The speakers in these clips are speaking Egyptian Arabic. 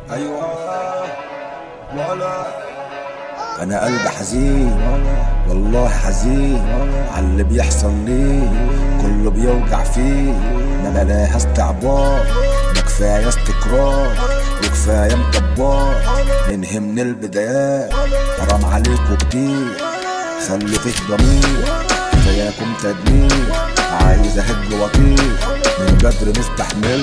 ايوه ولا انا قلبي حزين والله حزين على اللي بيحصل لي كله بيوجع فيه ما بلاها استعباط ده كفايه استقرار وكفايه مطبات ننهي من البدايات حرام عليكوا كتير خلي فيه ضمير كفاياكم تدمير عايز اهج واطير من بدر مستحمل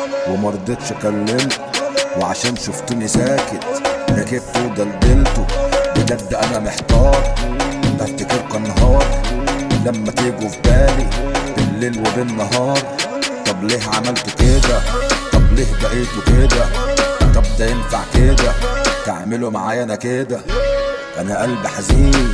ومرضتش اكلمكم وعشان شفتوني ساكت ركبت ودلدلته بجد انا محتار بفتكركوا نهار لما تيجوا في بالي بالليل وبالنهار طب ليه عملتوا كده طب ليه بقيتوا كده طب ده ينفع كده تعملوا معايا انا كده انا قلبي حزين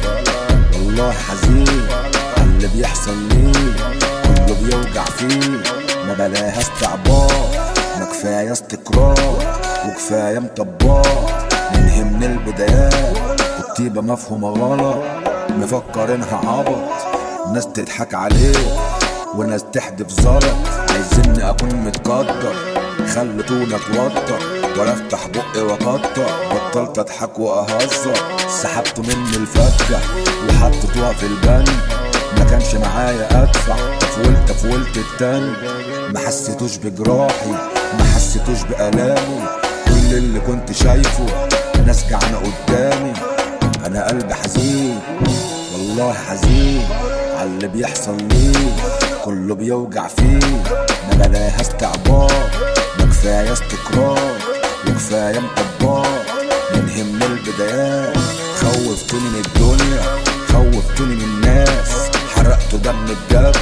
والله حزين على اللي بيحصل لي كله بيوجع فيه ما بلاها استعباط ما كفايه استقرار وكفايه مطبات ننهي من البدايات الطيبه مفهومه غلط مفكرينها عبط ناس تضحك عليه وناس تحدف زلط عايزيني اكون متقدر خلتوني اتوتر ولا افتح بقي واكتر بطلت اضحك واهزر سحبت مني الفكه وحطيتوها في البنك ما كانش معايا ادفع فولت فولت التاني ما حسيتوش بجراحي ما حسيتوش بالامي كل اللي كنت شايفه ناس جعانه قدامي انا قلبي حزين والله حزين على اللي بيحصل لي كله بيوجع فيه ما بلاها استعباط ما كفايه استقرار وكفايه مطبات ننهي من البدايات خوفتوني من الدنيا خوفتوني من الناس حرقتوا دم بجد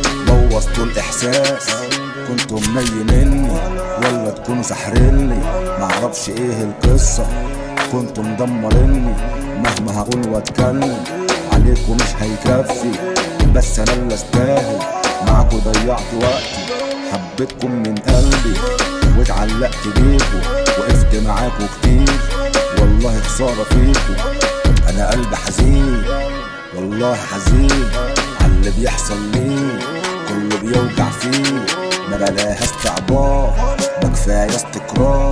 بوظتوا الاحساس كنتوا منيميني ولا تكونوا ساحريني معرفش ايه القصه كنتوا مدمريني مهما هقول واتكلم عليكم مش هيكفي بس انا اللي استاهل معاكوا ضيعت وقتي حبيتكم من قلبي واتعلقت بيكوا وقفت معاكوا كتير والله خسارة فيكوا انا قلبي حزين والله حزين على اللي بيحصل لي كله بيوجع فيه ما بلاها استعباط ما كفايه استقرار